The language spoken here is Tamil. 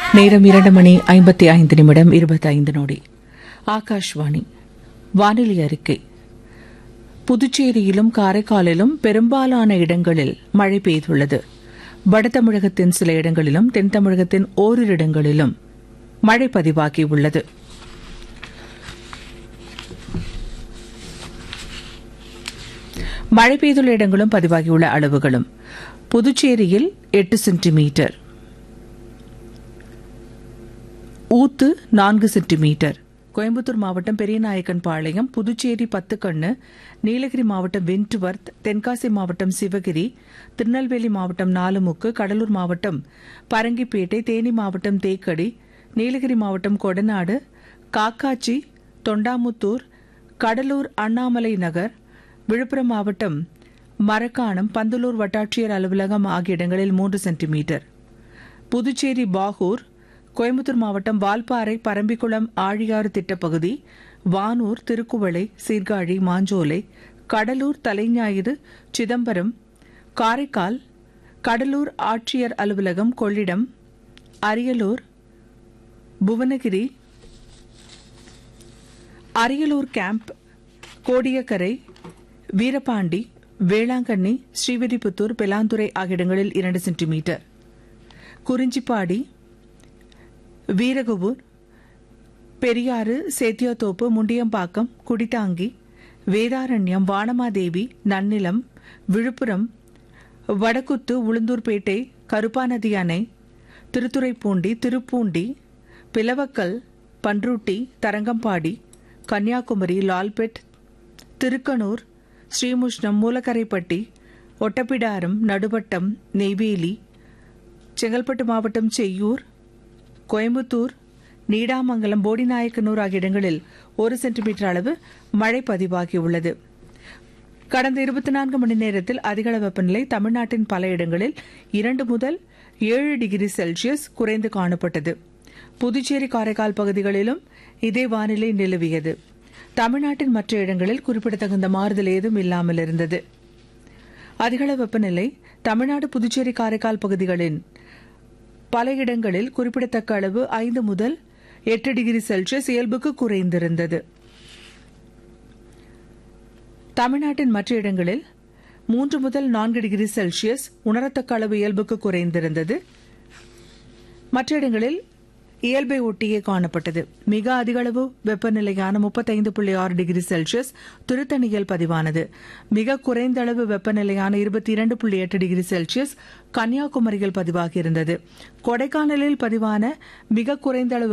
நேரம் இரண்டு மணி ஐம்பத்தி ஐந்து நிமிடம் இருபத்தைந்து நொடி ஆகாஷ்வாணி வானிலை அறிக்கை புதுச்சேரியிலும் காரைக்காலிலும் பெரும்பாலான இடங்களில் மழை பெய்துள்ளது வட தமிழகத்தின் சில இடங்களிலும் தென் தமிழகத்தின் ஓரிரு இடங்களிலும் மழை பதிவாகியுள்ளது மழை பெய்துள்ள இடங்களும் பதிவாகியுள்ள அளவுகளும் புதுச்சேரியில் எட்டு சென்டிமீட்டர் ஊத்து நான்கு சென்டிமீட்டர் கோயம்புத்தூர் மாவட்டம் பெரியநாயக்கன் பாளையம் புதுச்சேரி பத்துக்கண்ணு நீலகிரி மாவட்டம் வென்ட்வர்த் தென்காசி மாவட்டம் சிவகிரி திருநெல்வேலி மாவட்டம் நாலுமுக்கு கடலூர் மாவட்டம் பரங்கிப்பேட்டை தேனி மாவட்டம் தேக்கடி நீலகிரி மாவட்டம் கொடநாடு காக்காச்சி தொண்டாமுத்தூர் கடலூர் அண்ணாமலை நகர் விழுப்புரம் மாவட்டம் மரக்காணம் பந்தலூர் வட்டாட்சியர் அலுவலகம் ஆகிய இடங்களில் மூன்று சென்டிமீட்டர் புதுச்சேரி பாகூர் கோயம்புத்தூர் மாவட்டம் வால்பாறை பரம்பிக்குளம் ஆழியாறு திட்டப்பகுதி வானூர் திருக்குவளை சீர்காழி மாஞ்சோலை கடலூர் தலைஞாயிறு சிதம்பரம் காரைக்கால் கடலூர் ஆட்சியர் அலுவலகம் கொள்ளிடம் அரியலூர் புவனகிரி அரியலூர் கேம்ப் கோடியக்கரை வீரபாண்டி வேளாங்கண்ணி ஸ்ரீவில்லிபுத்தூர் பெலாந்துறை ஆகிய இடங்களில் இரண்டு சென்டிமீட்டர் குறிஞ்சிப்பாடி வீரகுவூர் பெரியாறு சேத்தியாத்தோப்பு முண்டியம்பாக்கம் குடித்தாங்கி வேதாரண்யம் வானமாதேவி நன்னிலம் விழுப்புரம் வடக்குத்து உளுந்தூர்பேட்டை கருப்பாநதி அணை திருத்துறைப்பூண்டி திருப்பூண்டி பிளவக்கல் பன்ருட்டி தரங்கம்பாடி கன்னியாகுமரி லால்பெட் திருக்கனூர் ஸ்ரீமுஷ்ணம் மூலக்கரைப்பட்டி ஒட்டப்பிடாரம் நடுவட்டம் நெய்வேலி செங்கல்பட்டு மாவட்டம் செய்யூர் கோயம்புத்தூர் நீடாமங்கலம் போடிநாயக்கனூர் ஆகிய இடங்களில் ஒரு சென்டிமீட்டர் அளவு மழை பதிவாகியுள்ளது கடந்த இருபத்தி நான்கு மணி நேரத்தில் அதிகள வெப்பநிலை தமிழ்நாட்டின் பல இடங்களில் இரண்டு முதல் ஏழு டிகிரி செல்சியஸ் குறைந்து காணப்பட்டது புதுச்சேரி காரைக்கால் பகுதிகளிலும் இதே வானிலை நிலவியது தமிழ்நாட்டின் மற்ற இடங்களில் குறிப்பிடத்தகுந்த மாறுதல் ஏதும் இல்லாமல் இருந்தது அதிகள வெப்பநிலை தமிழ்நாடு புதுச்சேரி காரைக்கால் பகுதிகளின் பல இடங்களில் குறிப்பிடத்தக்க அளவு ஐந்து முதல் எட்டு டிகிரி செல்சியஸ் இயல்புக்கு குறைந்திருந்தது தமிழ்நாட்டின் மற்ற இடங்களில் மூன்று முதல் நான்கு டிகிரி செல்சியஸ் உணரத்தக்க அளவு இயல்புக்கு குறைந்திருந்தது மற்ற இடங்களில் இயல்பை ஒட்டியே காணப்பட்டது மிக அதிக அளவு வெப்பநிலையான முப்பத்தைந்து புள்ளி ஆறு டிகிரி செல்சியஸ் திருத்தணியில் பதிவானது மிக குறைந்த அளவு வெப்பநிலையான இருபத்தி இரண்டு புள்ளி எட்டு டிகிரி செல்சியஸ் கன்னியாகுமரியில் பதிவாகியிருந்தது கொடைக்கானலில் பதிவான மிக குறைந்த அளவு